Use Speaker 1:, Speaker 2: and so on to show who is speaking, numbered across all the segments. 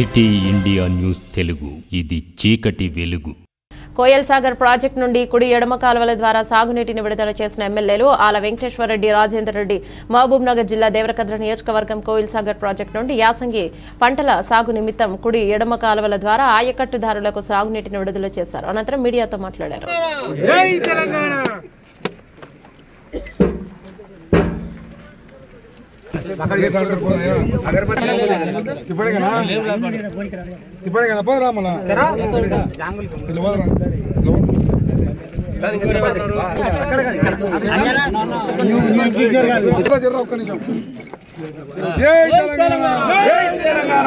Speaker 1: City India news Telugu ఇది చీకటి వెలుగు
Speaker 2: కోయల్ సాగర్ ప్రాజెక్టు నుండి కుడి ఎడమ కాలువల ద్వారా సాగునీటిని విడుదల చేసిన ఎమ్మెల్యేలు ఆల వెంకటేశ్వరరెడ్డి రాజేందర్ రెడ్డి మహబూబ్ నగర్ జిల్లా దేవరకద్ర నియోజకవర్గం కోయిల్ సాగర్ ప్రాజెక్టు నుండి యాసంగి పంటల సాగు నిమిత్తం కుడి ఎడమ కాలువల ద్వారా ఆయకట్టుదారులకు సాగునీటిని విడుదల చేశారు అనంతరం మీడియాతో మాట్లాడారు
Speaker 3: జై తెలంగాణ తిప్పడే కదా తిప్పడే కదా పోదురా మళ్ళా ఇలా పోదురా. ఇలా జర్రా ఒక్క నిమిషం జై తెలంగాణ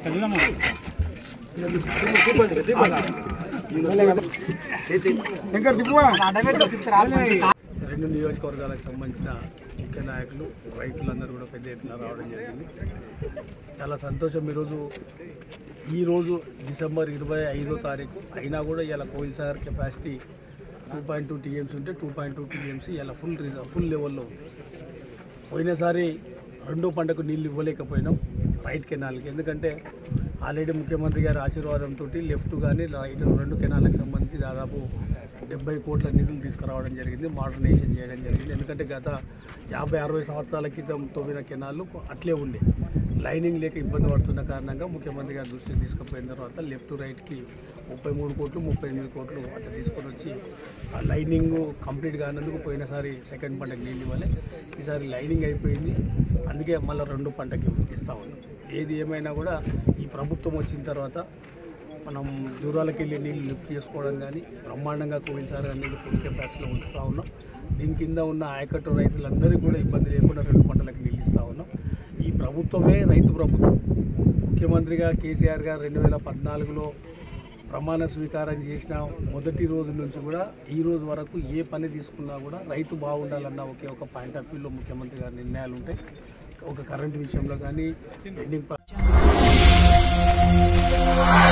Speaker 3: శంకర్ తిప్పువా
Speaker 4: రెండు నియోజకవర్గాలకు సంబంధించిన ముఖ్య నాయకులు రైతులందరూ కూడా పెద్ద ఎత్తున రావడం జరిగింది చాలా సంతోషం ఈరోజు ఈరోజు డిసెంబర్ ఇరవై ఐదో తారీఖు అయినా కూడా ఇలా Koil Sagar capacity two point two TMC ఉంటే టూ పాయింట్ టూ టీఎంసీ ఇలా ఫుల్ రిజర్వ్ ఫుల్ లెవెల్లో ఉంది పోయినసారి రెండో పంటకు నీళ్ళు ఇవ్వలేకపోయినాం రైట్ కెనాల్కి ఎందుకంటే ఆల్రెడీ ముఖ్యమంత్రి గారి ఆశీర్వాదంతో లెఫ్ట్ కానీ రైట్ రెండు కెనాల్కి సంబంధించి దాదాపు డెబ్బై కోట్ల నిధులు తీసుకురావడం జరిగింది మోడర్నైజేషన్ చేయడం జరిగింది ఎందుకంటే గత యాభై అరవై సంవత్సరాల క్రితం తవ్విన కెనాళ్ళు అట్లే ఉండే లైనింగ్ లేక ఇబ్బంది పడుతున్న కారణంగా ముఖ్యమంత్రి గారి దృష్టికి తీసుకుపోయిన తర్వాత లెఫ్ట్ రైట్కి ముప్పై మూడు కోట్లు ముప్పై ఎనిమిది కోట్లు అట్లా తీసుకొని వచ్చి ఆ లైనింగ్ కంప్లీట్ కానందుకు పోయినసారి సెకండ్ పంటకి నీళ్ళు ఇవ్వాలి ఈసారి లైనింగ్ అయిపోయింది అందుకే మళ్ళీ రెండు పంటకి ఇస్తా ఉన్నాం ఏది ఏమైనా కూడా ఈ ప్రభుత్వం వచ్చిన తర్వాత మనం దూరాలకు వెళ్ళి నీళ్ళు లిఫ్ట్ చేసుకోవడం కానీ బ్రహ్మాండంగా కోవిల్సారి నీళ్ళు ఫుల్ కెపాసిటీలో ఉంచుతూ ఉన్నాం దీని కింద ఉన్న ఆయకట్టు రైతులందరికీ కూడా ఇబ్బంది లేకుండా రెండు పంటలకు నీళ్ళు ఇస్తూ ఉన్నాం ఈ ప్రభుత్వమే రైతు ప్రభుత్వం ముఖ్యమంత్రిగా కేసీఆర్ గారు రెండు వేల పద్నాలుగులో ప్రమాణ స్వీకారం చేసిన మొదటి రోజు నుంచి కూడా ఈ రోజు వరకు ఏ పని తీసుకున్నా కూడా రైతు బాగుండాలన్న ఒకే ఒక పాయింట్ ఆఫ్ వ్యూలో ముఖ్యమంత్రి గారి నిర్ణయాలు ఉంటాయి ఒక కరెంటు విషయంలో కానీ పెండింగ్